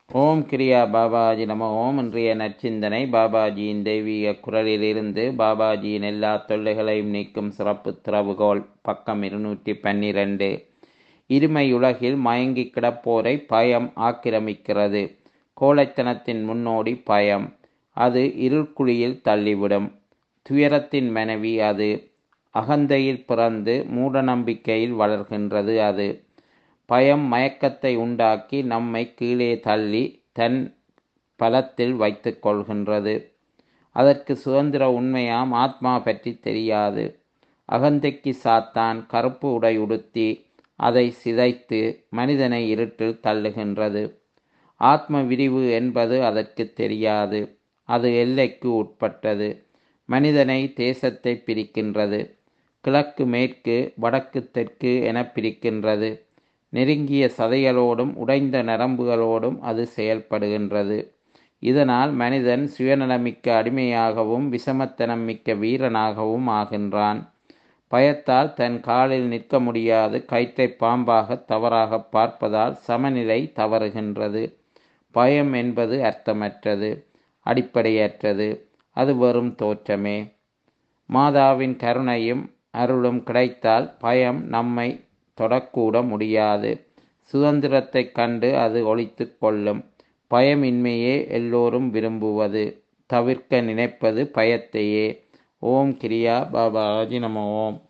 ஓம் கிரியா பாபாஜி நம ஓம் இன்றைய நற்சிந்தனை பாபாஜியின் தெய்வீக குரலிலிருந்து பாபாஜியின் எல்லா தொல்லைகளையும் நீக்கும் சிறப்பு திறவுகோல் பக்கம் இருநூற்றி பன்னிரண்டு இருமை உலகில் மயங்கி கிடப்போரை பயம் ஆக்கிரமிக்கிறது கோழைத்தனத்தின் முன்னோடி பயம் அது இருள்குழியில் தள்ளிவிடும் துயரத்தின் மனைவி அது அகந்தையில் பிறந்து மூடநம்பிக்கையில் வளர்கின்றது அது பயம் மயக்கத்தை உண்டாக்கி நம்மை கீழே தள்ளி தன் பலத்தில் வைத்து கொள்கின்றது அதற்கு சுதந்திர உண்மையாம் ஆத்மா பற்றி தெரியாது அகந்தைக்கு சாத்தான் கருப்பு உடை உடுத்தி அதை சிதைத்து மனிதனை இருட்டில் தள்ளுகின்றது ஆத்ம விரிவு என்பது அதற்கு தெரியாது அது எல்லைக்கு உட்பட்டது மனிதனை தேசத்தை பிரிக்கின்றது கிழக்கு மேற்கு வடக்கு தெற்கு என பிரிக்கின்றது நெருங்கிய சதைகளோடும் உடைந்த நரம்புகளோடும் அது செயல்படுகின்றது இதனால் மனிதன் சுயநலமிக்க அடிமையாகவும் விஷமத்தனம் மிக்க வீரனாகவும் ஆகின்றான் பயத்தால் தன் காலில் நிற்க முடியாது கயிற்றை பாம்பாக தவறாக பார்ப்பதால் சமநிலை தவறுகின்றது பயம் என்பது அர்த்தமற்றது அடிப்படையற்றது அது வெறும் தோற்றமே மாதாவின் கருணையும் அருளும் கிடைத்தால் பயம் நம்மை தொடக்கூட முடியாது சுதந்திரத்தைக் கண்டு அது ஒழித்து கொள்ளும் பயமின்மையே எல்லோரும் விரும்புவது தவிர்க்க நினைப்பது பயத்தையே ஓம் கிரியா பாபாஜி நம ஓம்